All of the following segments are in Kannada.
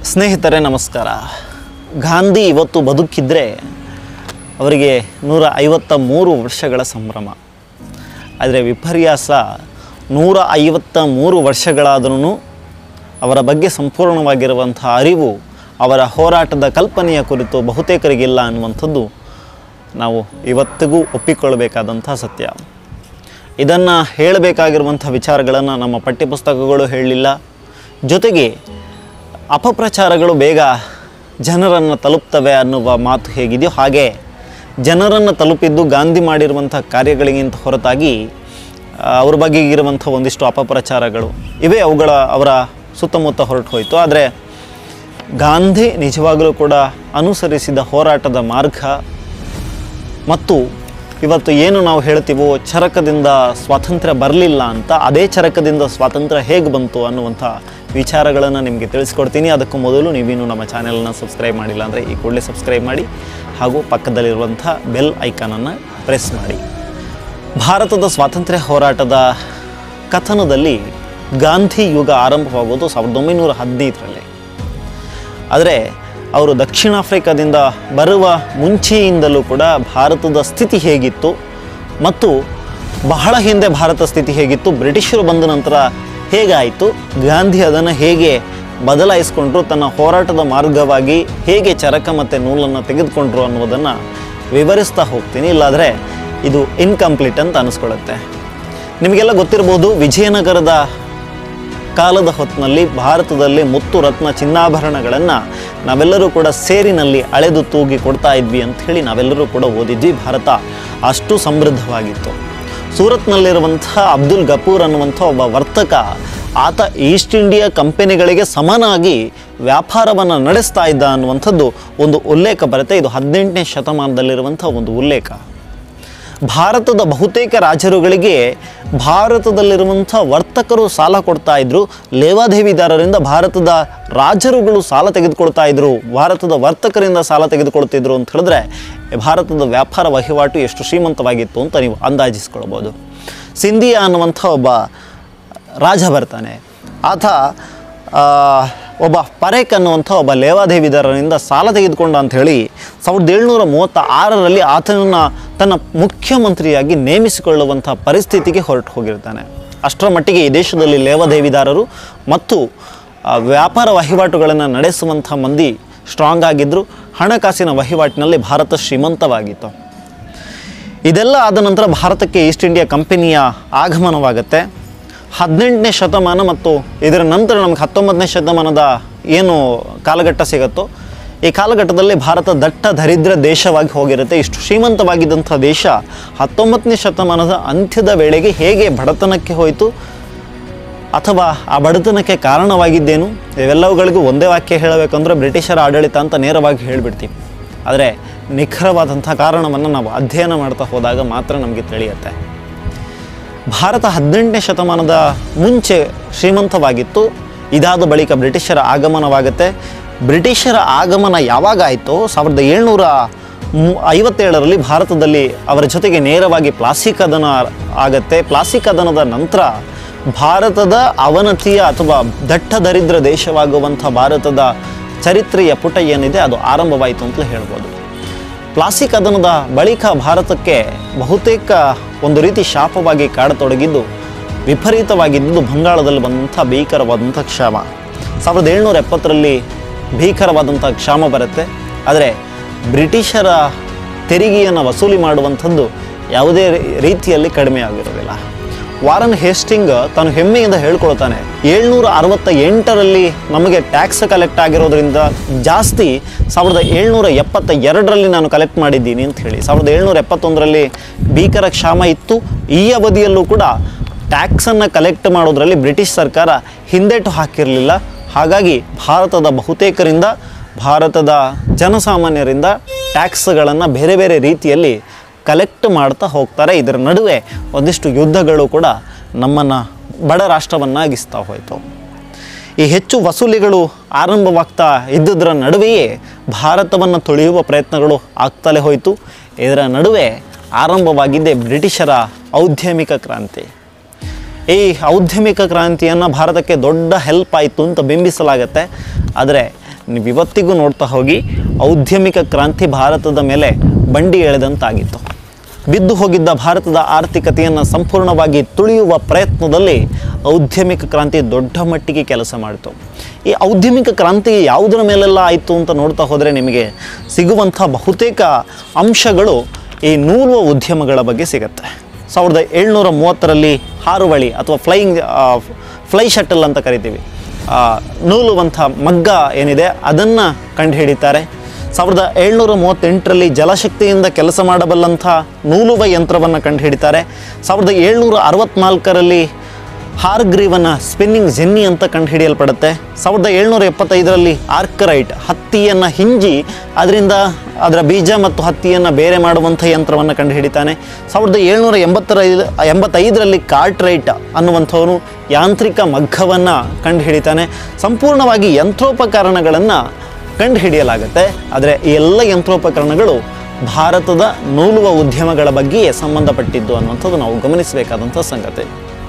ಸ್ನೇಹಿತರೆ ನಮಸ್ಕಾರ ಗಾಂಧಿ ಇವತ್ತು ಬದುಕಿದ್ರೆ ಅವರಿಗೆ ನೂರ ಐವತ್ತ ಮೂರು ವರ್ಷಗಳ ಸಂಭ್ರಮ ಆದರೆ ವಿಪರ್ಯಾಸ ನೂರ ಐವತ್ತ ಮೂರು ವರ್ಷಗಳಾದರೂ ಅವರ ಬಗ್ಗೆ ಸಂಪೂರ್ಣವಾಗಿರುವಂಥ ಅರಿವು ಅವರ ಹೋರಾಟದ ಕಲ್ಪನೆಯ ಕುರಿತು ಬಹುತೇಕರಿಗಿಲ್ಲ ಅನ್ನುವಂಥದ್ದು ನಾವು ಇವತ್ತಿಗೂ ಒಪ್ಪಿಕೊಳ್ಳಬೇಕಾದಂಥ ಸತ್ಯ ಇದನ್ನು ಹೇಳಬೇಕಾಗಿರುವಂಥ ವಿಚಾರಗಳನ್ನು ನಮ್ಮ ಪಠ್ಯಪುಸ್ತಕಗಳು ಹೇಳಲಿಲ್ಲ ಜೊತೆಗೆ ಅಪಪ್ರಚಾರಗಳು ಬೇಗ ಜನರನ್ನು ತಲುಪ್ತವೆ ಅನ್ನುವ ಮಾತು ಹೇಗಿದೆಯೋ ಹಾಗೆ ಜನರನ್ನು ತಲುಪಿದ್ದು ಗಾಂಧಿ ಮಾಡಿರುವಂಥ ಕಾರ್ಯಗಳಿಗಿಂತ ಹೊರತಾಗಿ ಆ, ಅವ್ರ ಬಗ್ಗೆ ಇರುವಂಥ ಒಂದಿಷ್ಟು ಅಪಪ್ರಚಾರಗಳು ಇವೇ ಅವುಗಳ ಅವರ ಸುತ್ತಮುತ್ತ ಹೊರಟು ಹೋಯಿತು ಆದರೆ ಗಾಂಧಿ ನಿಜವಾಗಲೂ ಕೂಡ ಅನುಸರಿಸಿದ ಹೋರಾಟದ ಮಾರ್ಗ ಮತ್ತು ಇವತ್ತು ಏನು ನಾವು ಹೇಳ್ತೀವೋ ಚರಕದಿಂದ ಸ್ವಾತಂತ್ರ್ಯ ಬರಲಿಲ್ಲ ಅಂತ ಅದೇ ಚರಕದಿಂದ ಸ್ವಾತಂತ್ರ್ಯ ಹೇಗೆ ಬಂತು ಅನ್ನುವಂಥ ವಿಚಾರಗಳನ್ನು ನಿಮಗೆ ತಿಳಿಸ್ಕೊಡ್ತೀನಿ ಅದಕ್ಕೂ ಮೊದಲು ನೀವಿನ್ನೂ ನಮ್ಮ ಚಾನೆಲನ್ನು ಸಬ್ಸ್ಕ್ರೈಬ್ ಮಾಡಿಲ್ಲ ಅಂದರೆ ಈ ಕೂಡಲೇ ಸಬ್ಸ್ಕ್ರೈಬ್ ಮಾಡಿ ಹಾಗೂ ಪಕ್ಕದಲ್ಲಿರುವಂಥ ಬೆಲ್ ಐಕಾನನ್ನು ಪ್ರೆಸ್ ಮಾಡಿ ಭಾರತದ ಸ್ವಾತಂತ್ರ್ಯ ಹೋರಾಟದ ಕಥನದಲ್ಲಿ ಗಾಂಧಿ ಯುಗ ಆರಂಭವಾಗೋದು ಸಾವಿರದ ಒಂಬೈನೂರ ಹದಿನೈದರಲ್ಲಿ ಆದರೆ ಅವರು ದಕ್ಷಿಣ ಆಫ್ರಿಕಾದಿಂದ ಬರುವ ಮುಂಚೆಯಿಂದಲೂ ಕೂಡ ಭಾರತದ ಸ್ಥಿತಿ ಹೇಗಿತ್ತು ಮತ್ತು ಬಹಳ ಹಿಂದೆ ಭಾರತ ಸ್ಥಿತಿ ಹೇಗಿತ್ತು ಬ್ರಿಟಿಷರು ಬಂದ ನಂತರ ಹೇಗಾಯಿತು ಗಾಂಧಿ ಅದನ್ನು ಹೇಗೆ ಬದಲಾಯಿಸಿಕೊಂಡ್ರು ತನ್ನ ಹೋರಾಟದ ಮಾರ್ಗವಾಗಿ ಹೇಗೆ ಚರಕ ಮತ್ತು ನೂಲನ್ನು ತೆಗೆದುಕೊಂಡ್ರು ಅನ್ನೋದನ್ನು ವಿವರಿಸ್ತಾ ಹೋಗ್ತೀನಿ ಇಲ್ಲಾದರೆ ಇದು ಇನ್ಕಂಪ್ಲೀಟ್ ಅಂತ ಅನಿಸ್ಕೊಳ್ಳುತ್ತೆ ನಿಮಗೆಲ್ಲ ಗೊತ್ತಿರ್ಬೋದು ವಿಜಯನಗರದ ಕಾಲದ ಹೊತ್ತಿನಲ್ಲಿ ಭಾರತದಲ್ಲಿ ಮುತ್ತು ರತ್ನ ಚಿನ್ನಾಭರಣಗಳನ್ನು ನಾವೆಲ್ಲರೂ ಕೂಡ ಸೇರಿನಲ್ಲಿ ಅಳೆದು ತೂಗಿ ಕೊಡ್ತಾ ಇದ್ವಿ ಅಂತ ಹೇಳಿ ನಾವೆಲ್ಲರೂ ಕೂಡ ಓದಿದ್ವಿ ಭಾರತ ಅಷ್ಟು ಸಮೃದ್ಧವಾಗಿತ್ತು ಸೂರತ್ನಲ್ಲಿರುವಂಥ ಅಬ್ದುಲ್ ಗಫೂರ್ ಅನ್ನುವಂಥ ಒಬ್ಬ ವರ್ತಕ ಆತ ಈಸ್ಟ್ ಇಂಡಿಯಾ ಕಂಪನಿಗಳಿಗೆ ಸಮನಾಗಿ ವ್ಯಾಪಾರವನ್ನು ನಡೆಸ್ತಾ ಇದ್ದ ಅನ್ನುವಂಥದ್ದು ಒಂದು ಉಲ್ಲೇಖ ಬರುತ್ತೆ ಇದು ಹದಿನೆಂಟನೇ ಶತಮಾನದಲ್ಲಿರುವಂಥ ಒಂದು ಉಲ್ಲೇಖ ಭಾರತದ ಬಹುತೇಕ ರಾಜರುಗಳಿಗೆ ಭಾರತದಲ್ಲಿರುವಂಥ ವರ್ತಕರು ಸಾಲ ಕೊಡ್ತಾ ಇದ್ರು ಲೇವಾದೇವಿದಾರರಿಂದ ಭಾರತದ ರಾಜರುಗಳು ಸಾಲ ತೆಗೆದುಕೊಳ್ತಾ ಇದ್ರು ಭಾರತದ ವರ್ತಕರಿಂದ ಸಾಲ ತೆಗೆದುಕೊಳ್ತಿದ್ರು ಅಂತ ಹೇಳಿದ್ರೆ ಭಾರತದ ವ್ಯಾಪಾರ ವಹಿವಾಟು ಎಷ್ಟು ಶ್ರೀಮಂತವಾಗಿತ್ತು ಅಂತ ನೀವು ಅಂದಾಜಿಸ್ಕೊಳ್ಬೋದು ಸಿಂಧಿಯಾ ಅನ್ನುವಂಥ ಒಬ್ಬ ರಾಜ ಬರ್ತಾನೆ ಆತ ಆ, ಒಬ್ಬ ಪರೇಕ್ ಅನ್ನುವಂಥ ಒಬ್ಬ ಲೇವಾದೇವಿದಾರರಿಂದ ಸಾಲ ತೆಗೆದುಕೊಂಡ ಅಂತ ಹೇಳಿ ಸಾವಿರದ ಏಳ್ನೂರ ಮೂವತ್ತ ಆರರಲ್ಲಿ ಆತನನ್ನು ತನ್ನ ಮುಖ್ಯಮಂತ್ರಿಯಾಗಿ ನೇಮಿಸಿಕೊಳ್ಳುವಂಥ ಪರಿಸ್ಥಿತಿಗೆ ಹೊರಟು ಹೋಗಿರ್ತಾನೆ ಅಷ್ಟರ ಮಟ್ಟಿಗೆ ಈ ದೇಶದಲ್ಲಿ ಲೇವಾದೇವಿದಾರರು ಮತ್ತು ಆ, ವ್ಯಾಪಾರ ವಹಿವಾಟುಗಳನ್ನು ನಡೆಸುವಂಥ ಮಂದಿ ಸ್ಟ್ರಾಂಗ್ ಆಗಿದ್ದರು ಹಣಕಾಸಿನ ವಹಿವಾಟಿನಲ್ಲಿ ಭಾರತ ಶ್ರೀಮಂತವಾಗಿತ್ತು ಇದೆಲ್ಲ ಆದ ನಂತರ ಭಾರತಕ್ಕೆ ಈಸ್ಟ್ ಇಂಡಿಯಾ ಕಂಪನಿಯ ಆಗಮನವಾಗುತ್ತೆ ಹದಿನೆಂಟನೇ ಶತಮಾನ ಮತ್ತು ಇದರ ನಂತರ ನಮಗೆ ಹತ್ತೊಂಬತ್ತನೇ ಶತಮಾನದ ಏನು ಕಾಲಘಟ್ಟ ಸಿಗುತ್ತೋ ಈ ಕಾಲಘಟ್ಟದಲ್ಲಿ ಭಾರತ ದಟ್ಟ ದರಿದ್ರ ದೇಶವಾಗಿ ಹೋಗಿರುತ್ತೆ ಇಷ್ಟು ಶ್ರೀಮಂತವಾಗಿದ್ದಂಥ ದೇಶ ಹತ್ತೊಂಬತ್ತನೇ ಶತಮಾನದ ಅಂತ್ಯದ ವೇಳೆಗೆ ಹೇಗೆ ಬಡತನಕ್ಕೆ ಹೋಯಿತು ಅಥವಾ ಆ ಬಡತನಕ್ಕೆ ಕಾರಣವಾಗಿದ್ದೇನು ಇವೆಲ್ಲವುಗಳಿಗೂ ಒಂದೇ ವಾಕ್ಯ ಹೇಳಬೇಕಂದ್ರೆ ಬ್ರಿಟಿಷರ ಆಡಳಿತ ಅಂತ ನೇರವಾಗಿ ಹೇಳಿಬಿಡ್ತೀವಿ ಆದರೆ ನಿಖರವಾದಂಥ ಕಾರಣವನ್ನು ನಾವು ಅಧ್ಯಯನ ಮಾಡ್ತಾ ಹೋದಾಗ ಮಾತ್ರ ನಮಗೆ ತಿಳಿಯುತ್ತೆ ಭಾರತ ಹದಿನೆಂಟನೇ ಶತಮಾನದ ಮುಂಚೆ ಶ್ರೀಮಂತವಾಗಿತ್ತು ಇದಾದ ಬಳಿಕ ಬ್ರಿಟಿಷರ ಆಗಮನವಾಗುತ್ತೆ ಬ್ರಿಟಿಷರ ಆಗಮನ ಯಾವಾಗ ಆಯಿತೋ ಸಾವಿರದ ಏಳ್ನೂರ ಮು- ಐವತ್ತೇಳರಲ್ಲಿ ಭಾರತದಲ್ಲಿ ಅವರ ಜೊತೆಗೆ ನೇರವಾಗಿ ಪ್ಲಾಸಿ ಕದನ ಆಗತ್ತೆ ಪ್ಲಾಸಿ ಕದನದ ನಂತರ ಭಾರತದ ಅವನತಿಯ ಅಥವಾ ದಟ್ಟ ದರಿದ್ರ ದೇಶವಾಗುವಂಥ ಭಾರತದ ಚರಿತ್ರೆಯ ಪುಟ ಏನಿದೆ ಅದು ಆರಂಭವಾಯಿತು ಅಂತಲೇ ಹೇಳ್ಬೋದು ಪ್ಲಾಸಿ ಕದನದ ಬಳಿಕ ಭಾರತಕ್ಕೆ ಬಹುತೇಕ ಒಂದು ರೀತಿ ಶಾಪವಾಗಿ ಕಾಡತೊಡಗಿದ್ದು ವಿಪರೀತವಾಗಿದ್ದು ಬಂಗಾಳದಲ್ಲಿ ಬಂದಂಥ ಭೀಕರವಾದಂಥ ಕ್ಷಾಮ ಸಾವಿರದ ಏಳ್ನೂರ ಎಪ್ಪತ್ತರಲ್ಲಿ ಭೀಕರವಾದಂಥ ಕ್ಷಾಮ ಬರುತ್ತೆ ಆದರೆ ಬ್ರಿಟಿಷರ ತೆರಿಗೆಯನ್ನು ವಸೂಲಿ ಮಾಡುವಂಥದ್ದು ಯಾವುದೇ ರೀ- ರೀತಿಯಲ್ಲಿ ಕಡಿಮೆ ಆಗಿರೋದಿಲ್ಲ ವಾರನ್ ಹೇಸ್ಟಿಂಗ್ ತಾನು ಹೆಮ್ಮೆಯಿಂದ ಹೇಳ್ಕೊಳ್ತಾನೆ ಏಳ್ನೂರ ಅರವತ್ತ ಎಂಟರಲ್ಲಿ ನಮಗೆ ಟ್ಯಾಕ್ಸ್ ಕಲೆಕ್ಟ್ ಆಗಿರೋದ್ರಿಂದ ಜಾಸ್ತಿ ಸಾವಿರದ ಏಳ್ನೂರ ಎಪ್ಪತ್ತ ಎರಡರಲ್ಲಿ ನಾನು ಕಲೆಕ್ಟ್ ಮಾಡಿದ್ದೀನಿ ಅಂತ ಹೇಳಿ ಸಾವಿರದ ಏಳ್ನೂರ ಎಪ್ಪತ್ತೊಂದರಲ್ಲಿ ಭೀಕರ ಕ್ಷಾಮ ಇತ್ತು ಈ ಅವಧಿಯಲ್ಲೂ ಕೂಡ ಟ್ಯಾಕ್ಸನ್ನು ಕಲೆಕ್ಟ್ ಮಾಡೋದ್ರಲ್ಲಿ ಬ್ರಿಟಿಷ್ ಸರ್ಕಾರ ಹಿಂದೇಟು ಹಾಕಿರಲಿಲ್ಲ ಹಾಗಾಗಿ ಭಾರತದ ಬಹುತೇಕರಿಂದ ಭಾರತದ ಜನಸಾಮಾನ್ಯರಿಂದ ಟ್ಯಾಕ್ಸ್ಗಳನ್ನು ಬೇರೆ ಬೇರೆ ರೀತಿಯಲ್ಲಿ ಕಲೆಕ್ಟ್ ಮಾಡ್ತಾ ಹೋಗ್ತಾರೆ ಇದರ ನಡುವೆ ಒಂದಿಷ್ಟು ಯುದ್ಧಗಳು ಕೂಡ ನಮ್ಮನ್ನು ಬಡ ರಾಷ್ಟ್ರವನ್ನಾಗಿಸ್ತಾ ಹೋಯಿತು ಈ ಹೆಚ್ಚು ವಸೂಲಿಗಳು ಆರಂಭವಾಗ್ತಾ ಇದ್ದುದರ ನಡುವೆಯೇ ಭಾರತವನ್ನು ತೊಳೆಯುವ ಪ್ರಯತ್ನಗಳು ಆಗ್ತಲೇ ಹೋಯಿತು ಇದರ ನಡುವೆ ಆರಂಭವಾಗಿದ್ದೇ ಬ್ರಿಟಿಷರ ಔದ್ಯಮಿಕ ಕ್ರಾಂತಿ ಈ ಔದ್ಯಮಿಕ ಕ್ರಾಂತಿಯನ್ನು ಭಾರತಕ್ಕೆ ದೊಡ್ಡ ಹೆಲ್ಪ್ ಆಯಿತು ಅಂತ ಬಿಂಬಿಸಲಾಗತ್ತೆ ಆದರೆ ನೀವು ಇವತ್ತಿಗೂ ನೋಡ್ತಾ ಹೋಗಿ ಔದ್ಯಮಿಕ ಕ್ರಾಂತಿ ಭಾರತದ ಮೇಲೆ ಬಂಡಿ ಎಳೆದಂತಾಗಿತ್ತು ಬಿದ್ದು ಹೋಗಿದ್ದ ಭಾರತದ ಆರ್ಥಿಕತೆಯನ್ನು ಸಂಪೂರ್ಣವಾಗಿ ತುಳಿಯುವ ಪ್ರಯತ್ನದಲ್ಲಿ ಔದ್ಯಮಿಕ ಕ್ರಾಂತಿ ದೊಡ್ಡ ಮಟ್ಟಿಗೆ ಕೆಲಸ ಮಾಡಿತು ಈ ಔದ್ಯಮಿಕ ಕ್ರಾಂತಿ ಯಾವುದರ ಮೇಲೆಲ್ಲ ಆಯಿತು ಅಂತ ನೋಡ್ತಾ ಹೋದರೆ ನಿಮಗೆ ಸಿಗುವಂಥ ಬಹುತೇಕ ಅಂಶಗಳು ಈ ನೂಲುವ ಉದ್ಯಮಗಳ ಬಗ್ಗೆ ಸಿಗುತ್ತೆ ಸಾವಿರದ ಏಳ್ನೂರ ಮೂವತ್ತರಲ್ಲಿ ಹಾರುವಳಿ ಅಥವಾ ಫ್ಲೈಯಿಂಗ್ ಫ್ಲೈ ಶಟಲ್ ಅಂತ ಕರಿತೀವಿ ಆ, ನೂಲುವಂಥ ಮಗ್ಗ ಏನಿದೆ ಅದನ್ನು ಕಂಡುಹಿಡಿತಾರೆ ಸಾವಿರದ ಏಳ್ನೂರ ಮೂವತ್ತೆಂಟರಲ್ಲಿ ಜಲಶಕ್ತಿಯಿಂದ ಕೆಲಸ ಮಾಡಬಲ್ಲಂಥ ನೂಲುವ ಯಂತ್ರವನ್ನು ಕಂಡುಹಿಡಿತಾರೆ ಸಾವಿರದ ಏಳ್ನೂರ ಅರವತ್ನಾಲ್ಕರಲ್ಲಿ ಹಾರ್ಗ್ರೀವನ ಸ್ಪಿನ್ನಿಂಗ್ ಜೆನ್ನಿ ಅಂತ ಕಂಡುಹಿಡಿಯಲ್ಪಡುತ್ತೆ ಸಾವಿರದ ಏಳ್ನೂರ ಎಪ್ಪತ್ತೈದರಲ್ಲಿ ಆರ್ಕರೈಟ್ ಹತ್ತಿಯನ್ನು ಹಿಂಜಿ ಅದರಿಂದ ಅದರ ಬೀಜ ಮತ್ತು ಹತ್ತಿಯನ್ನು ಬೇರೆ ಮಾಡುವಂಥ ಯಂತ್ರವನ್ನು ಕಂಡುಹಿಡಿತಾನೆ ಸಾವಿರದ ಏಳ್ನೂರ ಎಂಬತ್ತರ ಎಂಬತ್ತೈದರಲ್ಲಿ ಕಾರ್ಟ್ರೈಟ್ ಅನ್ನುವಂಥವನು ಯಾಂತ್ರಿಕ ಮಗ್ಗವನ್ನು ಕಂಡುಹಿಡಿತಾನೆ ಸಂಪೂರ್ಣವಾಗಿ ಯಂತ್ರೋಪಕರಣಗಳನ್ನು ಕಂಡುಹಿಡಿಯಲಾಗುತ್ತೆ ಆದರೆ ಈ ಎಲ್ಲ ಯಂತ್ರೋಪಕರಣಗಳು ಭಾರತದ ನೂಲುವ ಉದ್ಯಮಗಳ ಬಗ್ಗೆಯೇ ಸಂಬಂಧಪಟ್ಟಿದ್ದು ಅನ್ನುವಂಥದ್ದು ನಾವು ಗಮನಿಸಬೇಕಾದಂಥ ಸಂಗತಿ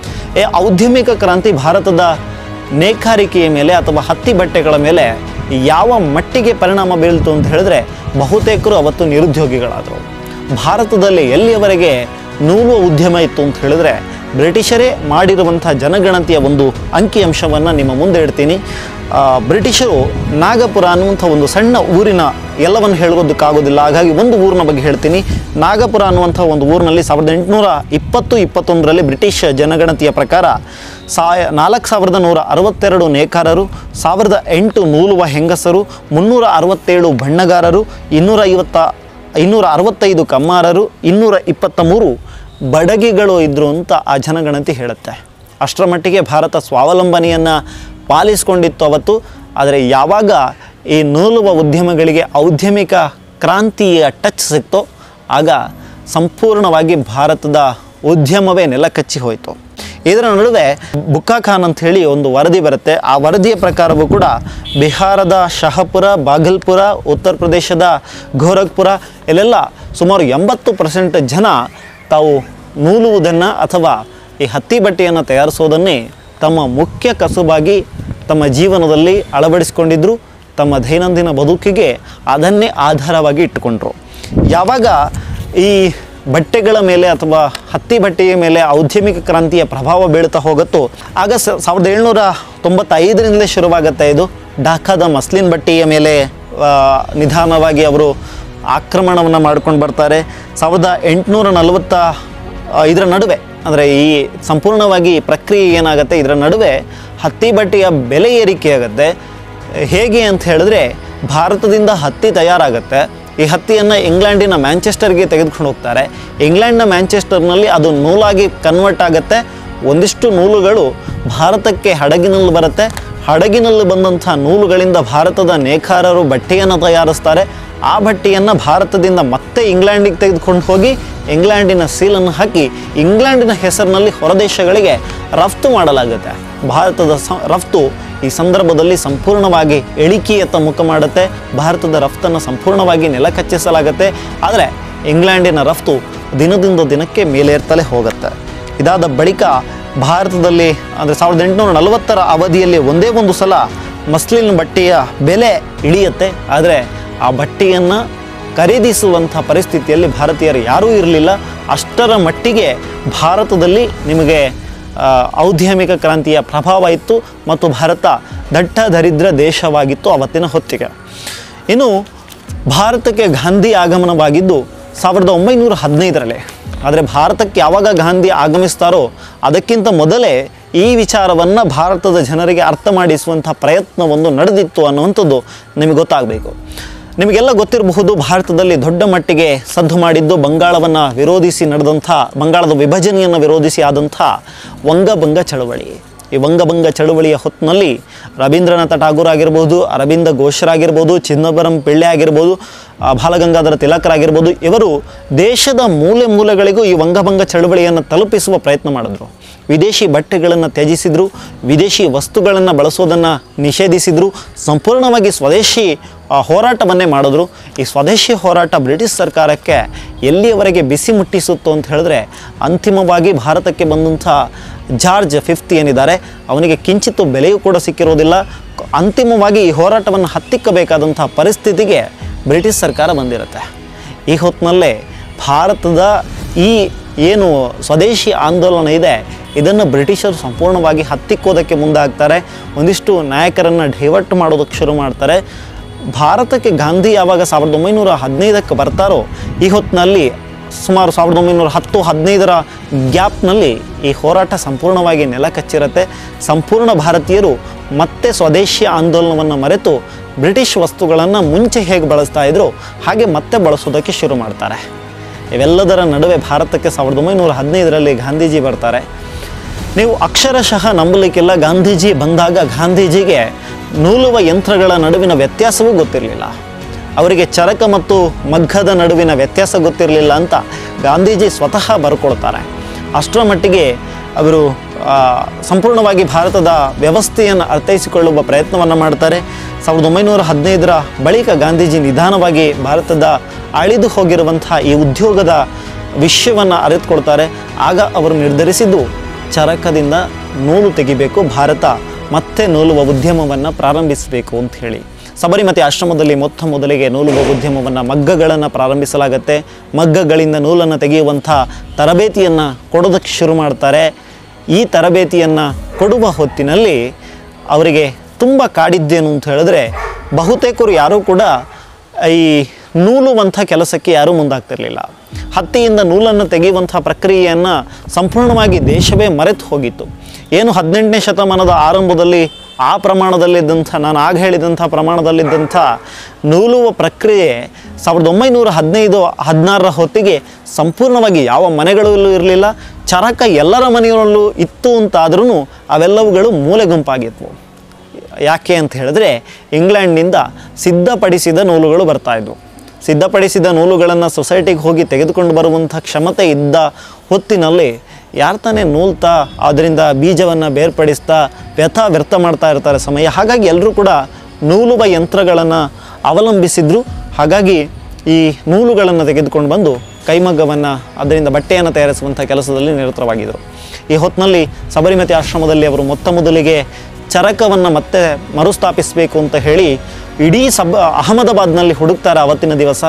ಈ ಔದ್ಯಮಿಕ ಕ್ರಾಂತಿ ಭಾರತದ ನೇಕಾರಿಕೆಯ ಮೇಲೆ ಅಥವಾ ಹತ್ತಿ ಬಟ್ಟೆಗಳ ಮೇಲೆ ಯಾವ ಮಟ್ಟಿಗೆ ಪರಿಣಾಮ ಬೀಳ್ತು ಅಂತ ಹೇಳಿದ್ರೆ ಬಹುತೇಕರು ಅವತ್ತು ನಿರುದ್ಯೋಗಿಗಳಾದರು ಭಾರತದಲ್ಲಿ ಎಲ್ಲಿಯವರೆಗೆ ನೂಲುವ ಉದ್ಯಮ ಇತ್ತು ಅಂತ ಹೇಳಿದ್ರೆ ಬ್ರಿಟಿಷರೇ ಮಾಡಿರುವಂಥ ಜನಗಣತಿಯ ಒಂದು ಅಂಕಿಅಂಶವನ್ನು ನಿಮ್ಮ ಮುಂದೆ ಇಡ್ತೀನಿ ಆ, ಬ್ರಿಟಿಷರು ನಾಗಪುರ ಅನ್ನುವಂಥ ಒಂದು ಸಣ್ಣ ಊರಿನ ಎಲ್ಲವನ್ನು ಹೇಳೋದಕ್ಕಾಗೋದಿಲ್ಲ ಹಾಗಾಗಿ ಒಂದು ಊರಿನ ಬಗ್ಗೆ ಹೇಳ್ತೀನಿ ನಾಗಪುರ ಅನ್ನುವಂಥ ಒಂದು ಊರಿನಲ್ಲಿ ಸಾವಿರದ ಎಂಟುನೂರ ಇಪ್ಪತ್ತು ಇಪ್ಪತ್ತೊಂದರಲ್ಲಿ ಬ್ರಿಟಿಷ್ ಜನಗಣತಿಯ ಪ್ರಕಾರ ಸಾಯ ನಾಲ್ಕು ಸಾವಿರದ ನೂರ ಅರವತ್ತೆರಡು ನೇಕಾರರು ಸಾವಿರದ ಎಂಟು ನೂಲುವ ಹೆಂಗಸರು ಮುನ್ನೂರ ಅರವತ್ತೇಳು ಬಣ್ಣಗಾರರು ಇನ್ನೂರ ಐವತ್ತ ಇನ್ನೂರ ಅರವತ್ತೈದು ಕಮ್ಮಾರರು ಇನ್ನೂರ ಇಪ್ಪತ್ತ ಮೂರು ಬಡಗಿಗಳು ಇದ್ದರು ಅಂತ ಆ ಜನಗಣತಿ ಹೇಳುತ್ತೆ ಅಷ್ಟರ ಮಟ್ಟಿಗೆ ಭಾರತ ಸ್ವಾವಲಂಬನೆಯನ್ನು ಪಾಲಿಸ್ಕೊಂಡಿತ್ತು ಅವತ್ತು ಆದರೆ ಯಾವಾಗ ಈ ನೂಲುವ ಉದ್ಯಮಗಳಿಗೆ ಔದ್ಯಮಿಕ ಕ್ರಾಂತಿಯ ಟಚ್ ಸಿಕ್ತೋ ಆಗ ಸಂಪೂರ್ಣವಾಗಿ ಭಾರತದ ಉದ್ಯಮವೇ ನೆಲಕಚ್ಚಿ ಹೋಯಿತು ಇದರ ನಡುವೆ ಬುಕ್ಕಾ ಖಾನ್ ಅಂತ ಹೇಳಿ ಒಂದು ವರದಿ ಬರುತ್ತೆ ಆ ವರದಿಯ ಪ್ರಕಾರವೂ ಕೂಡ ಬಿಹಾರದ ಶಹಪುರ ಬಾಗಲ್ಪುರ ಉತ್ತರ ಪ್ರದೇಶದ ಗೋರಖ್ಪುರ ಇಲ್ಲೆಲ್ಲ ಸುಮಾರು ಎಂಬತ್ತು ಪರ್ಸೆಂಟ್ ಜನ ತಾವು ನೂಲುವುದನ್ನು ಅಥವಾ ಈ ಹತ್ತಿ ಬಟ್ಟೆಯನ್ನು ತಯಾರಿಸೋದನ್ನೇ ತಮ್ಮ ಮುಖ್ಯ ಕಸುಬಾಗಿ ತಮ್ಮ ಜೀವನದಲ್ಲಿ ಅಳವಡಿಸಿಕೊಂಡಿದ್ದರು ತಮ್ಮ ದೈನಂದಿನ ಬದುಕಿಗೆ ಅದನ್ನೇ ಆಧಾರವಾಗಿ ಇಟ್ಟುಕೊಂಡ್ರು ಯಾವಾಗ ಈ ಬಟ್ಟೆಗಳ ಮೇಲೆ ಅಥವಾ ಹತ್ತಿ ಬಟ್ಟೆಯ ಮೇಲೆ ಔದ್ಯಮಿಕ ಕ್ರಾಂತಿಯ ಪ್ರಭಾವ ಬೀಳ್ತಾ ಹೋಗುತ್ತೋ ಆಗ ಸ ಸಾವಿರದ ಏಳ್ನೂರ ತೊಂಬತ್ತೈದರಿಂದಲೇ ಶುರುವಾಗುತ್ತೆ ಇದು ಢಾಕಾದ ಮಸ್ಲಿನ್ ಬಟ್ಟೆಯ ಮೇಲೆ ಆ, ನಿಧಾನವಾಗಿ ಅವರು ಆಕ್ರಮಣವನ್ನು ಮಾಡ್ಕೊಂಡು ಬರ್ತಾರೆ ಸಾವಿರದ ಎಂಟುನೂರ ನಲವತ್ತ ಆ, ಇದರ ನಡುವೆ ಅಂದರೆ ಈ ಸಂಪೂರ್ಣವಾಗಿ ಪ್ರಕ್ರಿಯೆ ಏನಾಗುತ್ತೆ ಇದರ ನಡುವೆ ಹತ್ತಿ ಬಟ್ಟೆಯ ಬೆಲೆ ಏರಿಕೆ ಆಗುತ್ತೆ ಹೇಗೆ ಅಂತ ಹೇಳಿದ್ರೆ ಭಾರತದಿಂದ ಹತ್ತಿ ತಯಾರಾಗುತ್ತೆ ಈ ಹತ್ತಿಯನ್ನು ಇಂಗ್ಲೆಂಡಿನ ಮ್ಯಾಂಚೆಸ್ಟರ್ಗೆ ತೆಗೆದುಕೊಂಡು ಹೋಗ್ತಾರೆ ಇಂಗ್ಲೆಂಡ್ನ ಮ್ಯಾಂಚೆಸ್ಟರ್ನಲ್ಲಿ ಅದು ನೂಲಾಗಿ ಕನ್ವರ್ಟ್ ಆಗುತ್ತೆ ಒಂದಿಷ್ಟು ನೂಲುಗಳು ಭಾರತಕ್ಕೆ ಹಡಗಿನಲ್ಲಿ ಬರುತ್ತೆ ಹಡಗಿನಲ್ಲಿ ಬಂದಂಥ ನೂಲುಗಳಿಂದ ಭಾರತದ ನೇಕಾರರು ಬಟ್ಟೆಯನ್ನು ತಯಾರಿಸ್ತಾರೆ ಆ ಬಟ್ಟೆಯನ್ನು ಭಾರತದಿಂದ ಮತ್ತೆ ಇಂಗ್ಲೆಂಡಿಗೆ ತೆಗೆದುಕೊಂಡು ಹೋಗಿ ಇಂಗ್ಲೆಂಡಿನ ಸೀಲನ್ನು ಹಾಕಿ ಇಂಗ್ಲೆಂಡಿನ ಹೆಸರಿನಲ್ಲಿ ಹೊರದೇಶಗಳಿಗೆ ರಫ್ತು ಮಾಡಲಾಗುತ್ತೆ ಭಾರತದ ಸ ರಫ್ತು ಈ ಸಂದರ್ಭದಲ್ಲಿ ಸಂಪೂರ್ಣವಾಗಿ ಇಳಿಕೆಯತ್ತ ಮುಖ ಮಾಡುತ್ತೆ ಭಾರತದ ರಫ್ತನ್ನು ಸಂಪೂರ್ಣವಾಗಿ ನೆಲಕಚ್ಚಿಸಲಾಗುತ್ತೆ ಆದರೆ ಇಂಗ್ಲೆಂಡಿನ ರಫ್ತು ದಿನದಿಂದ ದಿನಕ್ಕೆ ಮೇಲೇರ್ತಲೇ ಹೋಗುತ್ತೆ ಇದಾದ ಬಳಿಕ ಭಾರತದಲ್ಲಿ ಅಂದರೆ ಸಾವಿರದ ಎಂಟುನೂರ ನಲವತ್ತರ ಅವಧಿಯಲ್ಲಿ ಒಂದೇ ಒಂದು ಸಲ ಮಸ್ಲಿನ್ ಬಟ್ಟೆಯ ಬೆಲೆ ಇಳಿಯುತ್ತೆ ಆದರೆ ಆ ಬಟ್ಟೆಯನ್ನು ಖರೀದಿಸುವಂಥ ಪರಿಸ್ಥಿತಿಯಲ್ಲಿ ಭಾರತೀಯರು ಯಾರೂ ಇರಲಿಲ್ಲ ಅಷ್ಟರ ಮಟ್ಟಿಗೆ ಭಾರತದಲ್ಲಿ ನಿಮಗೆ ಆ, ಔದ್ಯಮಿಕ ಕ್ರಾಂತಿಯ ಪ್ರಭಾವ ಇತ್ತು ಮತ್ತು ಭಾರತ ದಟ್ಟ ದರಿದ್ರ ದೇಶವಾಗಿತ್ತು ಅವತ್ತಿನ ಹೊತ್ತಿಗೆ ಇನ್ನು ಭಾರತಕ್ಕೆ ಗಾಂಧಿ ಆಗಮನವಾಗಿದ್ದು ಸಾವಿರದ ಒಂಬೈನೂರ ಹದಿನೈದರಲ್ಲಿ ಆದರೆ ಭಾರತಕ್ಕೆ ಯಾವಾಗ ಗಾಂಧಿ ಆಗಮಿಸ್ತಾರೋ ಅದಕ್ಕಿಂತ ಮೊದಲೇ ಈ ವಿಚಾರವನ್ನು ಭಾರತದ ಜನರಿಗೆ ಅರ್ಥ ಮಾಡಿಸುವಂಥ ಪ್ರಯತ್ನವೊಂದು ನಡೆದಿತ್ತು ಅನ್ನುವಂಥದ್ದು ನಿಮಗೆ ಗೊತ್ತಾಗಬೇಕು ನಿಮಗೆಲ್ಲ ಗೊತ್ತಿರಬಹುದು ಭಾರತದಲ್ಲಿ ದೊಡ್ಡ ಮಟ್ಟಿಗೆ ಸದ್ದು ಮಾಡಿದ್ದು ಬಂಗಾಳವನ್ನು ವಿರೋಧಿಸಿ ನಡೆದಂಥ ಬಂಗಾಳದ ವಿಭಜನೆಯನ್ನು ವಿರೋಧಿಸಿ ಆದಂಥ ವಂಗಭಂಗ ಚಳವಳಿ ಈ ವಂಗಭಂಗ ಚಳವಳಿಯ ಹೊತ್ತಿನಲ್ಲಿ ರವೀಂದ್ರನಾಥ ಠಾಗೂರ್ ಆಗಿರ್ಬೋದು ಅರವಿಂದ ಘೋಷರಾಗಿರ್ಬೋದು ಚಿದಂಬರಂ ಪಿಳ್ಳೆ ಆಗಿರ್ಬೋದು ಆ, ಬಾಲಗಂಗಾಧರ ತಿಲಕರಾಗಿರ್ಬೋದು ಇವರು ದೇಶದ ಮೂಲೆ ಮೂಲೆಗಳಿಗೂ ಈ ವಂಗಭಂಗ ಚಳವಳಿಯನ್ನು ತಲುಪಿಸುವ ಪ್ರಯತ್ನ ಮಾಡಿದ್ರು ವಿದೇಶಿ ಬಟ್ಟೆಗಳನ್ನು ತ್ಯಜಿಸಿದರು ವಿದೇಶಿ ವಸ್ತುಗಳನ್ನು ಬಳಸೋದನ್ನು ನಿಷೇಧಿಸಿದರು ಸಂಪೂರ್ಣವಾಗಿ ಸ್ವದೇಶಿ ಆ, ಹೋರಾಟವನ್ನೇ ಮಾಡಿದ್ರು ಈ ಸ್ವದೇಶಿ ಹೋರಾಟ ಬ್ರಿಟಿಷ್ ಸರ್ಕಾರಕ್ಕೆ ಎಲ್ಲಿಯವರೆಗೆ ಬಿಸಿ ಮುಟ್ಟಿಸುತ್ತು ಅಂತ ಹೇಳಿದ್ರೆ ಅಂತಿಮವಾಗಿ ಭಾರತಕ್ಕೆ ಬಂದಂಥ ಜಾರ್ಜ್ ಫಿಫ್ತ್ ಏನಿದ್ದಾರೆ ಅವನಿಗೆ ಕಿಂಚಿತ್ತು ಬೆಲೆಯೂ ಕೂಡ ಸಿಕ್ಕಿರೋದಿಲ್ಲ ಅಂತಿಮವಾಗಿ ಈ ಹೋರಾಟವನ್ನು ಹತ್ತಿಕ್ಕಬೇಕಾದಂಥ ಪರಿಸ್ಥಿತಿಗೆ ಬ್ರಿಟಿಷ್ ಸರ್ಕಾರ ಬಂದಿರುತ್ತೆ ಈ ಹೊತ್ತಿನಲ್ಲೇ ಭಾರತದ ಈ ಏನು ಸ್ವದೇಶಿ ಆಂದೋಲನ ಇದೆ ಇದನ್ನು ಬ್ರಿಟಿಷರು ಸಂಪೂರ್ಣವಾಗಿ ಹತ್ತಿಕ್ಕೋದಕ್ಕೆ ಮುಂದಾಗ್ತಾರೆ ಒಂದಿಷ್ಟು ನಾಯಕರನ್ನು ಡೈವರ್ಟ್ ಮಾಡೋದಕ್ಕೆ ಶುರು ಮಾಡ್ತಾರೆ ಭಾರತಕ್ಕೆ ಗಾಂಧಿ ಯಾವಾಗ ಸಾವಿರದ ಒಂಬೈನೂರ ಹದಿನೈದಕ್ಕೆ ಬರ್ತಾರೋ ಈ ಹೊತ್ತಿನಲ್ಲಿ ಸುಮಾರು ಸಾವಿರದ ಒಂಬೈನೂರ ಹತ್ತು ಹದಿನೈದರ ಗ್ಯಾಪ್ನಲ್ಲಿ ಈ ಹೋರಾಟ ಸಂಪೂರ್ಣವಾಗಿ ನೆಲ ಕಚ್ಚಿರುತ್ತೆ ಸಂಪೂರ್ಣ ಭಾರತೀಯರು ಮತ್ತೆ ಸ್ವದೇಶಿ ಆಂದೋಲನವನ್ನು ಮರೆತು ಬ್ರಿಟಿಷ್ ವಸ್ತುಗಳನ್ನು ಮುಂಚೆ ಹೇಗೆ ಬಳಸ್ತಾ ಇದ್ರು ಹಾಗೆ ಮತ್ತೆ ಬಳಸೋದಕ್ಕೆ ಶುರು ಮಾಡ್ತಾರೆ ಇವೆಲ್ಲದರ ನಡುವೆ ಭಾರತಕ್ಕೆ ಸಾವಿರದ ಒಂಬೈನೂರ ಹದಿನೈದರಲ್ಲಿ ಗಾಂಧೀಜಿ ಬರ್ತಾರೆ ನೀವು ಅಕ್ಷರಶಃ ನಂಬಲಿಕ್ಕಿಲ್ಲ ಗಾಂಧೀಜಿ ಬಂದಾಗ ಗಾಂಧೀಜಿಗೆ ನೂಲುವ ಯಂತ್ರಗಳ ನಡುವಿನ ವ್ಯತ್ಯಾಸವೂ ಗೊತ್ತಿರಲಿಲ್ಲ ಅವರಿಗೆ ಚರಕ ಮತ್ತು ಮಗ್ಗದ ನಡುವಿನ ವ್ಯತ್ಯಾಸ ಗೊತ್ತಿರಲಿಲ್ಲ ಅಂತ ಗಾಂಧೀಜಿ ಸ್ವತಃ ಬರ್ಕೊಳ್ತಾರೆ ಅಷ್ಟರ ಮಟ್ಟಿಗೆ ಅವರು ಆ, ಸಂಪೂರ್ಣವಾಗಿ ಭಾರತದ ವ್ಯವಸ್ಥೆಯನ್ನು ಅರ್ಥೈಸಿಕೊಳ್ಳುವ ಪ್ರಯತ್ನವನ್ನು ಮಾಡ್ತಾರೆ ಸಾವಿರದ ಒಂಬೈನೂರ ಹದಿನೈದರ ಬಳಿಕ ಗಾಂಧೀಜಿ ನಿಧಾನವಾಗಿ ಭಾರತದ ಅಳಿದು ಹೋಗಿರುವಂಥ ಈ ಉದ್ಯೋಗದ ವಿಷಯವನ್ನು ಅರಿತುಕೊಳ್ತಾರೆ ಆಗ ಅವರು ನಿರ್ಧರಿಸಿದ್ದು ಚರಕದಿಂದ ನೂಲು ತೆಗಿಬೇಕು ಭಾರತ ಮತ್ತೆ ನೂಲುವ ಉದ್ಯಮವನ್ನು ಪ್ರಾರಂಭಿಸಬೇಕು ಅಂತ ಹೇಳಿ ಸಬರಿಮತಿ ಆಶ್ರಮದಲ್ಲಿ ಮೊತ್ತ ಮೊದಲಿಗೆ ನೂಲುವ ಉದ್ಯಮವನ್ನು ಮಗ್ಗಗಳನ್ನು ಪ್ರಾರಂಭಿಸಲಾಗತ್ತೆ ಮಗ್ಗಗಳಿಂದ ನೂಲನ್ನು ತೆಗೆಯುವಂಥ ತರಬೇತಿಯನ್ನು ಕೊಡೋದಕ್ಕೆ ಶುರು ಮಾಡ್ತಾರೆ ಈ ತರಬೇತಿಯನ್ನು ಕೊಡುವ ಹೊತ್ತಿನಲ್ಲಿ ಅವರಿಗೆ ತುಂಬ ಕಾಡಿದ್ದೇನು ಅಂತ ಹೇಳಿದ್ರೆ ಬಹುತೇಕರು ಯಾರೂ ಕೂಡ ಈ ನೂಲುವಂಥ ಕೆಲಸಕ್ಕೆ ಯಾರೂ ಮುಂದಾಗ್ತಿರಲಿಲ್ಲ ಹತ್ತಿಯಿಂದ ನೂಲನ್ನು ತೆಗೆಯುವಂಥ ಪ್ರಕ್ರಿಯೆಯನ್ನು ಸಂಪೂರ್ಣವಾಗಿ ದೇಶವೇ ಮರೆತು ಹೋಗಿತ್ತು ಏನು ಹದಿನೆಂಟನೇ ಶತಮಾನದ ಆರಂಭದಲ್ಲಿ ಆ ಪ್ರಮಾಣದಲ್ಲಿದ್ದಂಥ ನಾನು ಆಗ ಹೇಳಿದಂಥ ಪ್ರಮಾಣದಲ್ಲಿದ್ದಂಥ ನೂಲುವ ಪ್ರಕ್ರಿಯೆ ಸಾವಿರದ ಒಂಬೈನೂರ ಹದಿನೈದು ಹದಿನಾರರ ಹೊತ್ತಿಗೆ ಸಂಪೂರ್ಣವಾಗಿ ಯಾವ ಮನೆಗಳಲ್ಲೂ ಇರಲಿಲ್ಲ ಚರಕ ಎಲ್ಲರ ಮನೆಯಲ್ಲೂ ಇತ್ತು ಅಂತಾದ್ರೂ ಅವೆಲ್ಲವುಗಳು ಮೂಲೆ ಗುಂಪಾಗಿದ್ವು ಯಾಕೆ ಅಂತ ಹೇಳಿದ್ರೆ ಇಂಗ್ಲೆಂಡ್ನಿಂದ ಸಿದ್ಧಪಡಿಸಿದ ನೂಲುಗಳು ಬರ್ತಾ ಇದ್ವು ಸಿದ್ಧಪಡಿಸಿದ ನೂಲುಗಳನ್ನು ಸೊಸೈಟಿಗೆ ಹೋಗಿ ತೆಗೆದುಕೊಂಡು ಬರುವಂಥ ಕ್ಷಮತೆ ಇದ್ದ ಹೊತ್ತಿನಲ್ಲಿ ಯಾರು ತಾನೇ ನೂಲ್ತಾ ಅದರಿಂದ ಬೀಜವನ್ನು ಬೇರ್ಪಡಿಸ್ತಾ ವ್ಯಥ ವ್ಯರ್ಥ ಮಾಡ್ತಾ ಇರ್ತಾರೆ ಸಮಯ ಹಾಗಾಗಿ ಎಲ್ಲರೂ ಕೂಡ ನೂಲುವ ಯಂತ್ರಗಳನ್ನು ಅವಲಂಬಿಸಿದ್ರು ಹಾಗಾಗಿ ಈ ನೂಲುಗಳನ್ನು ತೆಗೆದುಕೊಂಡು ಬಂದು ಕೈಮಗ್ಗವನ್ನು ಅದರಿಂದ ಬಟ್ಟೆಯನ್ನು ತಯಾರಿಸುವಂಥ ಕೆಲಸದಲ್ಲಿ ನಿರತವಾಗಿದ್ದರು ಈ ಹೊತ್ತಿನಲ್ಲಿ ಸಬರಿಮತಿ ಆಶ್ರಮದಲ್ಲಿ ಅವರು ಮೊತ್ತ ಮೊದಲಿಗೆ ಚರಕವನ್ನು ಮತ್ತೆ ಮರುಸ್ಥಾಪಿಸಬೇಕು ಅಂತ ಹೇಳಿ ಇಡೀ ಸಬ್ ಅಹಮದಾಬಾದ್ನಲ್ಲಿ ಹುಡುಕ್ತಾರೆ ಅವತ್ತಿನ ದಿವಸ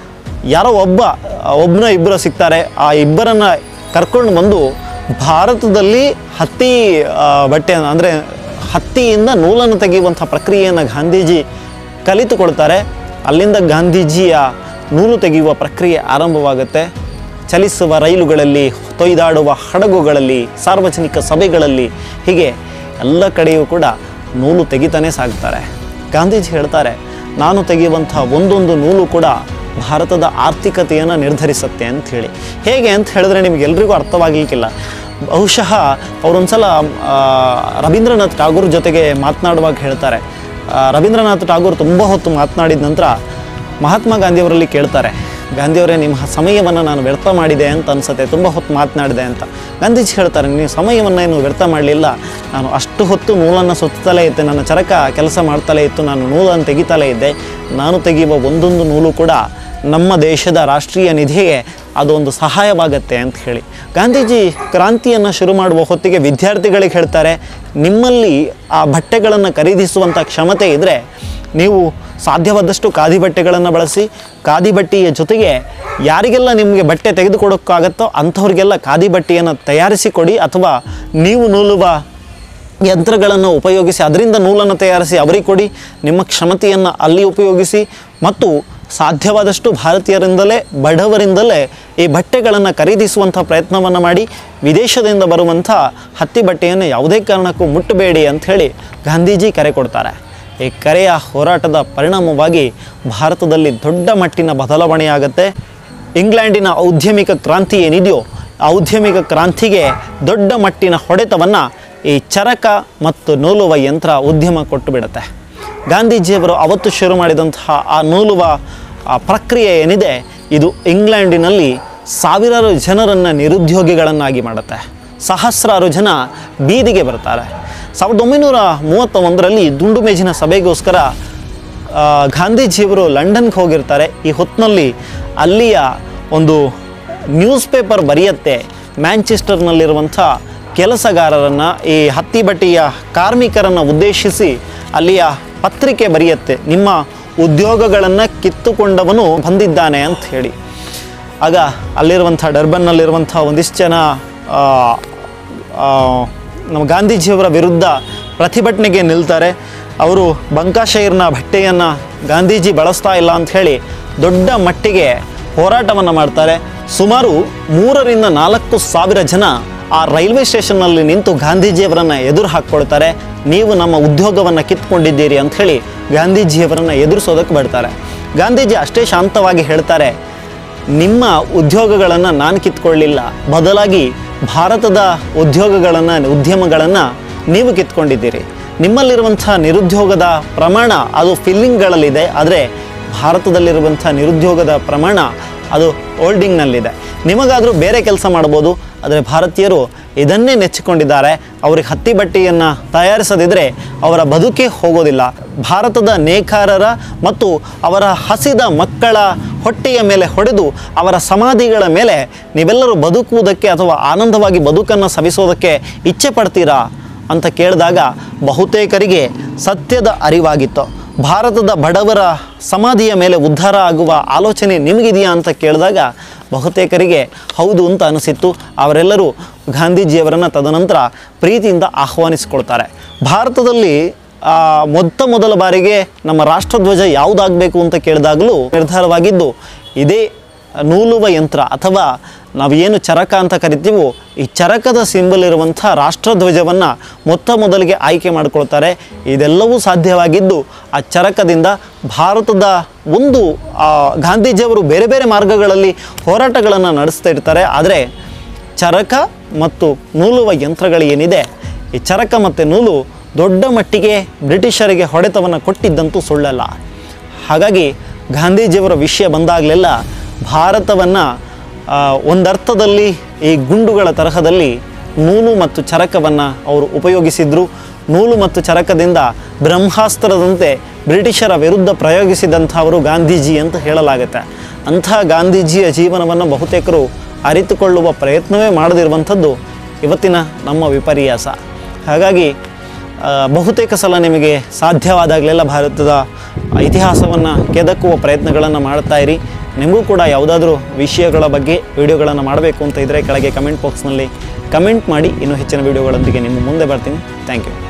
ಯಾರೋ ಒಬ್ಬ ಒಬ್ಬನ ಇಬ್ಬರು ಸಿಗ್ತಾರೆ ಆ ಇಬ್ಬರನ್ನು ಕರ್ಕೊಂಡು ಬಂದು ಭಾರತದಲ್ಲಿ ಹತ್ತಿ ಆ, ಬಟ್ಟೆಯನ್ನು ಅಂದರೆ ಹತ್ತಿಯಿಂದ ನೂಲನ್ನು ತೆಗೆಯುವಂಥ ಪ್ರಕ್ರಿಯೆಯನ್ನು ಗಾಂಧೀಜಿ ಕಲಿತುಕೊಳ್ತಾರೆ ಅಲ್ಲಿಂದ ಗಾಂಧೀಜಿಯ ನೂಲು ತೆಗೆಯುವ ಪ್ರಕ್ರಿಯೆ ಆರಂಭವಾಗುತ್ತೆ ಚಲಿಸುವ ರೈಲುಗಳಲ್ಲಿ ತೊಯ್ದಾಡುವ ಹಡಗುಗಳಲ್ಲಿ ಸಾರ್ವಜನಿಕ ಸಭೆಗಳಲ್ಲಿ ಹೀಗೆ ಎಲ್ಲ ಕಡೆಯೂ ಕೂಡ ನೂಲು ತೆಗಿತಾನೆ ಸಾಗ್ತಾರೆ ಗಾಂಧೀಜಿ ಹೇಳ್ತಾರೆ ನಾನು ತೆಗೆಯುವಂಥ ಒಂದೊಂದು ನೂಲು ಕೂಡ ಭಾರತದ ಆರ್ಥಿಕತೆಯನ್ನು ನಿರ್ಧರಿಸುತ್ತೆ ಅಂತ ಹೇಳಿ ಹೇಗೆ ಅಂತ ಹೇಳಿದ್ರೆ ನಿಮಗೆಲ್ರಿಗೂ ಅರ್ಥವಾಗಲಿಕ್ಕಿಲ್ಲ ಬಹುಶಃ ಅವರೊಂದ್ಸಲ ಆ, ರವೀಂದ್ರನಾಥ್ ಠಾಗೂರ್ ಜೊತೆಗೆ ಮಾತನಾಡುವಾಗ ಹೇಳ್ತಾರೆ ಆ, ರವೀಂದ್ರನಾಥ್ ಠಾಗೂರ್ ತುಂಬ ಹೊತ್ತು ಮಾತನಾಡಿದ ನಂತರ ಮಹಾತ್ಮ ಗಾಂಧಿಯವರಲ್ಲಿ ಕೇಳ್ತಾರೆ ಗಾಂಧಿಯವರೇ ನಿಮ್ಮ ಸಮಯವನ್ನು ನಾನು ವ್ಯರ್ಥ ಮಾಡಿದೆ ಅಂತ ಅನ್ಸುತ್ತೆ ತುಂಬ ಹೊತ್ತು ಮಾತನಾಡಿದೆ ಅಂತ ಗಾಂಧೀಜಿ ಹೇಳ್ತಾರೆ ನೀವು ಸಮಯವನ್ನು ಏನು ವ್ಯರ್ಥ ಮಾಡಲಿಲ್ಲ ನಾನು ಅಷ್ಟು ಹೊತ್ತು ನೂಲನ್ನು ಸುತ್ತಲೇ ಇದ್ದೆ ನನ್ನ ಚರಕ ಕೆಲಸ ಮಾಡ್ತಲೇ ಇತ್ತು ನಾನು ನೂಲನ್ನು ತೆಗಿತಲೇ ಇದ್ದೆ ನಾನು ತೆಗೆಯುವ ಒಂದೊಂದು ನೂಲು ಕೂಡ ನಮ್ಮ ದೇಶದ ರಾಷ್ಟ್ರೀಯ ನಿಧಿಗೆ ಅದೊಂದು ಸಹಾಯವಾಗತ್ತೆ ಅಂತ ಹೇಳಿ ಗಾಂಧೀಜಿ ಕ್ರಾಂತಿಯನ್ನು ಶುರು ಮಾಡುವ ಹೊತ್ತಿಗೆ ವಿದ್ಯಾರ್ಥಿಗಳಿಗೆ ಹೇಳ್ತಾರೆ ನಿಮ್ಮಲ್ಲಿ ಆ ಬಟ್ಟೆಗಳನ್ನು ಖರೀದಿಸುವಂಥ ಕ್ಷಮತೆ ಇದ್ದರೆ ನೀವು ಸಾಧ್ಯವಾದಷ್ಟು ಖಾದಿ ಬಟ್ಟೆಗಳನ್ನು ಬಳಸಿ ಖಾದಿ ಬಟ್ಟೆಯ ಜೊತೆಗೆ ಯಾರಿಗೆಲ್ಲ ನಿಮಗೆ ಬಟ್ಟೆ ತೆಗೆದುಕೊಡೋಕ್ಕಾಗತ್ತೋ ಅಂಥವ್ರಿಗೆಲ್ಲ ಖಾದಿ ಬಟ್ಟೆಯನ್ನು ತಯಾರಿಸಿ ಕೊಡಿ ಅಥವಾ ನೀವು ನೂಲುವ ಯಂತ್ರಗಳನ್ನು ಉಪಯೋಗಿಸಿ ಅದರಿಂದ ನೂಲನ್ನು ತಯಾರಿಸಿ ಅವರಿಗೆ ಕೊಡಿ ನಿಮ್ಮ ಕ್ಷಮತೆಯನ್ನು ಅಲ್ಲಿ ಉಪಯೋಗಿಸಿ ಮತ್ತು ಸಾಧ್ಯವಾದಷ್ಟು ಭಾರತೀಯರಿಂದಲೇ ಬಡವರಿಂದಲೇ ಈ ಬಟ್ಟೆಗಳನ್ನು ಖರೀದಿಸುವಂಥ ಪ್ರಯತ್ನವನ್ನು ಮಾಡಿ ವಿದೇಶದಿಂದ ಬರುವಂಥ ಹತ್ತಿ ಬಟ್ಟೆಯನ್ನು ಯಾವುದೇ ಕಾರಣಕ್ಕೂ ಮುಟ್ಟಬೇಡಿ ಅಂಥೇಳಿ ಗಾಂಧೀಜಿ ಕರೆ ಕೊಡ್ತಾರೆ ಈ ಕರೆಯ ಹೋರಾಟದ ಪರಿಣಾಮವಾಗಿ ಭಾರತದಲ್ಲಿ ದೊಡ್ಡ ಮಟ್ಟಿನ ಬದಲಾವಣೆಯಾಗುತ್ತೆ ಇಂಗ್ಲೆಂಡಿನ ಔದ್ಯಮಿಕ ಕ್ರಾಂತಿ ಏನಿದೆಯೋ ಆ ಔದ್ಯಮಿಕ ಕ್ರಾಂತಿಗೆ ದೊಡ್ಡ ಮಟ್ಟಿನ ಹೊಡೆತವನ್ನು ಈ ಚರಕ ಮತ್ತು ನೂಲುವ ಯಂತ್ರ ಉದ್ಯಮ ಕೊಟ್ಟು ಬಿಡುತ್ತೆ ಗಾಂಧೀಜಿಯವರು ಅವತ್ತು ಶುರು ಮಾಡಿದಂತಹ ಆ ನೂಲುವ ಆ ಪ್ರಕ್ರಿಯೆ ಏನಿದೆ ಇದು ಇಂಗ್ಲೆಂಡಿನಲ್ಲಿ ಸಾವಿರಾರು ಜನರನ್ನು ನಿರುದ್ಯೋಗಿಗಳನ್ನಾಗಿ ಮಾಡುತ್ತೆ ಸಹಸ್ರಾರು ಜನ ಬೀದಿಗೆ ಬರ್ತಾರೆ ಸಾವಿರದ ಒಂಬೈನೂರ ಮೂವತ್ತ ಒಂದರಲ್ಲಿ ದುಂಡು ಮೇಜಿನ ಸಭೆಗೋಸ್ಕರ ಆ, ಗಾಂಧೀಜಿಯವರು ಲಂಡನ್ಗೆ ಹೋಗಿರ್ತಾರೆ ಈ ಹೊತ್ತಿನಲ್ಲಿ ಅಲ್ಲಿಯ ಒಂದು ನ್ಯೂಸ್ ಪೇಪರ್ ಬರೆಯುತ್ತೆ ಮ್ಯಾಂಚೆಸ್ಟರ್ನಲ್ಲಿರುವಂಥ ಕೆಲಸಗಾರರನ್ನು ಈ ಹತ್ತಿ ಬಟ್ಟೆಯ ಕಾರ್ಮಿಕರನ್ನು ಉದ್ದೇಶಿಸಿ ಅಲ್ಲಿಯ ಪತ್ರಿಕೆ ಬರೆಯುತ್ತೆ ನಿಮ್ಮ ಉದ್ಯೋಗಗಳನ್ನು ಕಿತ್ತುಕೊಂಡವನು ಬಂದಿದ್ದಾನೆ ಅಂತ ಹೇಳಿ ಆಗ ಅಲ್ಲಿರುವಂಥ ಡರ್ಬನ್ನಲ್ಲಿರುವಂಥ ಒಂದಿಷ್ಟು ಜನ ಆ, ಆ, ನಮ್ಮ ಗಾಂಧೀಜಿಯವರ ವಿರುದ್ಧ ಪ್ರತಿಭಟನೆಗೆ ನಿಲ್ತಾರೆ ಅವರು ಬಂಕಾಶೈರ್ನ ಬಟ್ಟೆಯನ್ನು ಗಾಂಧೀಜಿ ಬಳಸ್ತಾ ಇಲ್ಲ ಅಂತ ಹೇಳಿ ದೊಡ್ಡ ಮಟ್ಟಿಗೆ ಹೋರಾಟವನ್ನು ಮಾಡ್ತಾರೆ ಸುಮಾರು ಮೂರರಿಂದ ನಾಲ್ಕು ಸಾವಿರ ಜನ ಆ ರೈಲ್ವೆ ಸ್ಟೇಷನ್ನಲ್ಲಿ ನಿಂತು ಗಾಂಧೀಜಿಯವರನ್ನು ಎದುರು ಹಾಕ್ಕೊಳ್ತಾರೆ ನೀವು ನಮ್ಮ ಉದ್ಯೋಗವನ್ನು ಕಿತ್ಕೊಂಡಿದ್ದೀರಿ ಅಂತ ಹೇಳಿ ಗಾಂಧೀಜಿಯವರನ್ನು ಎದುರಿಸೋದಕ್ಕೆ ಬಿಡ್ತಾರೆ ಗಾಂಧೀಜಿ ಅಷ್ಟೇ ಶಾಂತವಾಗಿ ಹೇಳ್ತಾರೆ ನಿಮ್ಮ ಉದ್ಯೋಗಗಳನ್ನು ನಾನು ಕಿತ್ಕೊಳ್ಳಿಲ್ಲ ಬದಲಾಗಿ ಭಾರತದ ಉದ್ಯೋಗಗಳನ್ನು ಉದ್ಯಮಗಳನ್ನು ನೀವು ಕಿತ್ಕೊಂಡಿದ್ದೀರಿ ನಿಮ್ಮಲ್ಲಿರುವಂಥ ನಿರುದ್ಯೋಗದ ಪ್ರಮಾಣ ಅದು ಫಿಲ್ಲಿಂಗ್ಗಳಲ್ಲಿದೆ ಆದರೆ ಭಾರತದಲ್ಲಿರುವಂಥ ನಿರುದ್ಯೋಗದ ಪ್ರಮಾಣ ಅದು ಹೋಲ್ಡಿಂಗ್ನಲ್ಲಿದೆ ನಿಮಗಾದರೂ ಬೇರೆ ಕೆಲಸ ಮಾಡ್ಬೋದು ಆದರೆ ಭಾರತೀಯರು ಇದನ್ನೇ ನೆಚ್ಚಿಕೊಂಡಿದ್ದಾರೆ ಅವ್ರಿಗೆ ಹತ್ತಿ ಬಟ್ಟೆಯನ್ನು ತಯಾರಿಸದಿದ್ದರೆ ಅವರ ಬದುಕೇ ಹೋಗೋದಿಲ್ಲ ಭಾರತದ ನೇಕಾರರ ಮತ್ತು ಅವರ ಹಸಿದ ಮಕ್ಕಳ ಹೊಟ್ಟೆಯ ಮೇಲೆ ಹೊಡೆದು ಅವರ ಸಮಾಧಿಗಳ ಮೇಲೆ ನೀವೆಲ್ಲರೂ ಬದುಕುವುದಕ್ಕೆ ಅಥವಾ ಆನಂದವಾಗಿ ಬದುಕನ್ನು ಸವಿಸೋದಕ್ಕೆ ಇಚ್ಛೆ ಪಡ್ತೀರಾ ಅಂತ ಕೇಳಿದಾಗ ಬಹುತೇಕರಿಗೆ ಸತ್ಯದ ಅರಿವಾಗಿತ್ತು ಭಾರತದ ಬಡವರ ಸಮಾಧಿಯ ಮೇಲೆ ಉದ್ಧಾರ ಆಗುವ ಆಲೋಚನೆ ನಿಮಗಿದೆಯಾ ಅಂತ ಕೇಳಿದಾಗ ಬಹುತೇಕರಿಗೆ ಹೌದು ಅಂತ ಅನಿಸಿತ್ತು ಅವರೆಲ್ಲರೂ ಗಾಂಧೀಜಿಯವರನ್ನು ತದನಂತರ ಪ್ರೀತಿಯಿಂದ ಆಹ್ವಾನಿಸಿಕೊಳ್ತಾರೆ ಭಾರತದಲ್ಲಿ ಆ, ಮೊತ್ತ ಮೊದಲ ಬಾರಿಗೆ ನಮ್ಮ ರಾಷ್ಟ್ರಧ್ವಜ ಯಾವುದಾಗಬೇಕು ಅಂತ ಕೇಳಿದಾಗಲೂ ನಿರ್ಧಾರವಾಗಿದ್ದು ಇದೇ ನೂಲುವ ಯಂತ್ರ ಅಥವಾ ನಾವೇನು ಚರಕ ಅಂತ ಕರಿತೀವೋ ಈ ಚರಕದ ಸಿಂಬಲ್ ಇರುವಂಥ ರಾಷ್ಟ್ರಧ್ವಜವನ್ನು ಮೊತ್ತ ಮೊದಲಿಗೆ ಆಯ್ಕೆ ಮಾಡಿಕೊಳ್ತಾರೆ ಇದೆಲ್ಲವೂ ಸಾಧ್ಯವಾಗಿದ್ದು ಆ ಚರಕದಿಂದ ಭಾರತದ ಒಂದು ಆ, ಗಾಂಧೀಜಿಯವರು ಬೇರೆ ಬೇರೆ ಮಾರ್ಗಗಳಲ್ಲಿ ಹೋರಾಟಗಳನ್ನು ನಡೆಸ್ತಾ ಇರ್ತಾರೆ ಆದರೆ ಚರಕ ಮತ್ತು ನೂಲುವ ಯಂತ್ರಗಳು ಏನಿದೆ ಈ ಚರಕ ಮತ್ತು ನೂಲು ದೊಡ್ಡ ಮಟ್ಟಿಗೆ ಬ್ರಿಟಿಷರಿಗೆ ಹೊಡೆತವನ್ನು ಕೊಟ್ಟಿದ್ದಂತೂ ಸುಳ್ಳಲ್ಲ ಹಾಗಾಗಿ ಗಾಂಧೀಜಿಯವರ ವಿಷಯ ಬಂದಾಗಲೆಲ್ಲ ಭಾರತವನ್ನು ಒಂದರ್ಥದಲ್ಲಿ ಈ ಗುಂಡುಗಳ ತರಹದಲ್ಲಿ ನೂಲು ಮತ್ತು ಚರಕವನ್ನು ಅವರು ಉಪಯೋಗಿಸಿದ್ರು ನೂಲು ಮತ್ತು ಚರಕದಿಂದ ಬ್ರಹ್ಮಾಸ್ತ್ರದಂತೆ ಬ್ರಿಟಿಷರ ವಿರುದ್ಧ ಪ್ರಯೋಗಿಸಿದಂಥವರು ಗಾಂಧೀಜಿ ಅಂತ ಹೇಳಲಾಗುತ್ತೆ ಅಂಥ ಗಾಂಧೀಜಿಯ ಜೀವನವನ್ನು ಬಹುತೇಕರು ಅರಿತುಕೊಳ್ಳುವ ಪ್ರಯತ್ನವೇ ಮಾಡದಿರುವಂಥದ್ದು ಇವತ್ತಿನ ನಮ್ಮ ವಿಪರ್ಯಾಸ ಹಾಗಾಗಿ ಆ, ಬಹುತೇಕ ಸಲ ನಿಮಗೆ ಸಾಧ್ಯವಾದಾಗಲೆಲ್ಲ ಭಾರತದ ಇತಿಹಾಸವನ್ನು ಕೆದಕುವ ಪ್ರಯತ್ನಗಳನ್ನು ಮಾಡ್ತಾ ಇರಿ ನಿಮಗೂ ಕೂಡ ಯಾವುದಾದ್ರೂ ವಿಷಯಗಳ ಬಗ್ಗೆ ವಿಡಿಯೋಗಳನ್ನು ಮಾಡಬೇಕು ಅಂತ ಇದ್ದರೆ ಕೆಳಗೆ ಕಮೆಂಟ್ ಬಾಕ್ಸ್ನಲ್ಲಿ ಕಮೆಂಟ್ ಮಾಡಿ ಇನ್ನೂ ಹೆಚ್ಚಿನ ವಿಡಿಯೋಗಳೊಂದಿಗೆ ನಿಮ್ಮ ಮುಂದೆ ಬರ್ತೀನಿ ಥ್ಯಾಂಕ್ ಯು